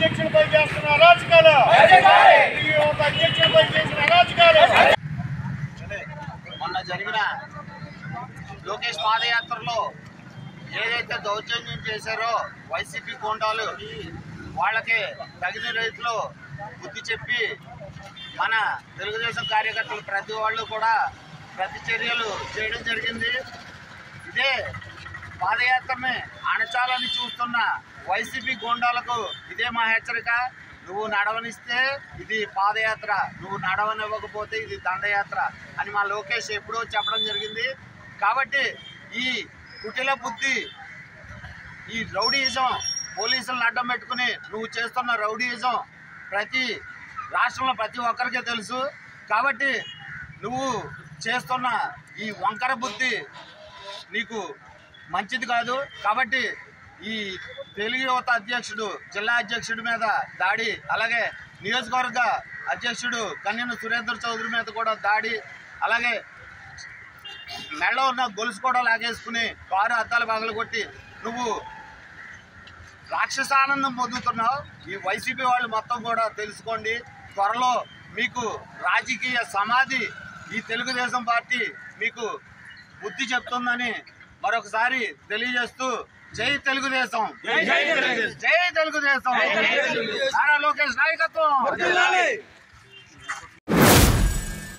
అధ్యక్షుడిపై చేస్తున్న అరాచకాలు తెలుగు యువత అధ్యక్షుడిపై చేసిన అరాచకాలు మొన్న జరిగిన లోకేష్ పాదయాత్రలో ఏదైతే దౌర్జన్యం చేశారో వైసీపీ గుండాలు వాళ్ళకి తగిన రీతిలో బుద్ధి చెప్పి మన తెలుగుదేశం కార్యకర్తలు ప్రతి వాళ్ళు కూడా ప్రతి చర్యలు చేయడం జరిగింది ఇదే పాదయాత్రని అణచాలని చూస్తున్న వైసీపీ గూండాలకు ఇదే మా హెచ్చరిక నువ్వు నడవనిస్తే ఇది పాదయాత్ర నువ్వు నడవనివ్వకపోతే ఇది దండయాత్ర అని మా లోకేష్ ఎప్పుడో చెప్పడం జరిగింది కాబట్టి ఈ కుటిల బుద్ధి ఈ రౌడీయిజం పోలీసులను అడ్డం పెట్టుకుని నువ్వు చేస్తున్న రౌడీయిజం ప్రతి రాష్ట్రంలో ప్రతి ఒక్కరికి తెలుసు కాబట్టి నువ్వు చేస్తున్న ఈ వంకర బుద్ధి నీకు మంచిది కాదు కాబట్టి ఈ తెలుగు యువత అధ్యక్షుడు జిల్లా అధ్యక్షుడి మీద దాడి అలాగే నియోజకవర్గ అధ్యక్షుడు కన్యను సురేందర్ చౌదరి మీద కూడా దాడి అలాగే మెడలో ఉన్న గొలుసు కూడా లాగేసుకుని కారు అద్దాలు పగలు కొట్టి నువ్వు రాక్షసానందం పొందుతున్నావు ఈ వైసీపీ వాళ్ళు మొత్తం కూడా తెలుసుకోండి త్వరలో మీకు రాజకీయ సమాధి ఈ తెలుగుదేశం పార్టీ మీకు బుద్ధి చెప్తుందని మరొకసారి తెలియజేస్తూ జై తెలుగుదేశం జై తెలుగుదేశం నారా లోకేష్ నాయకత్వం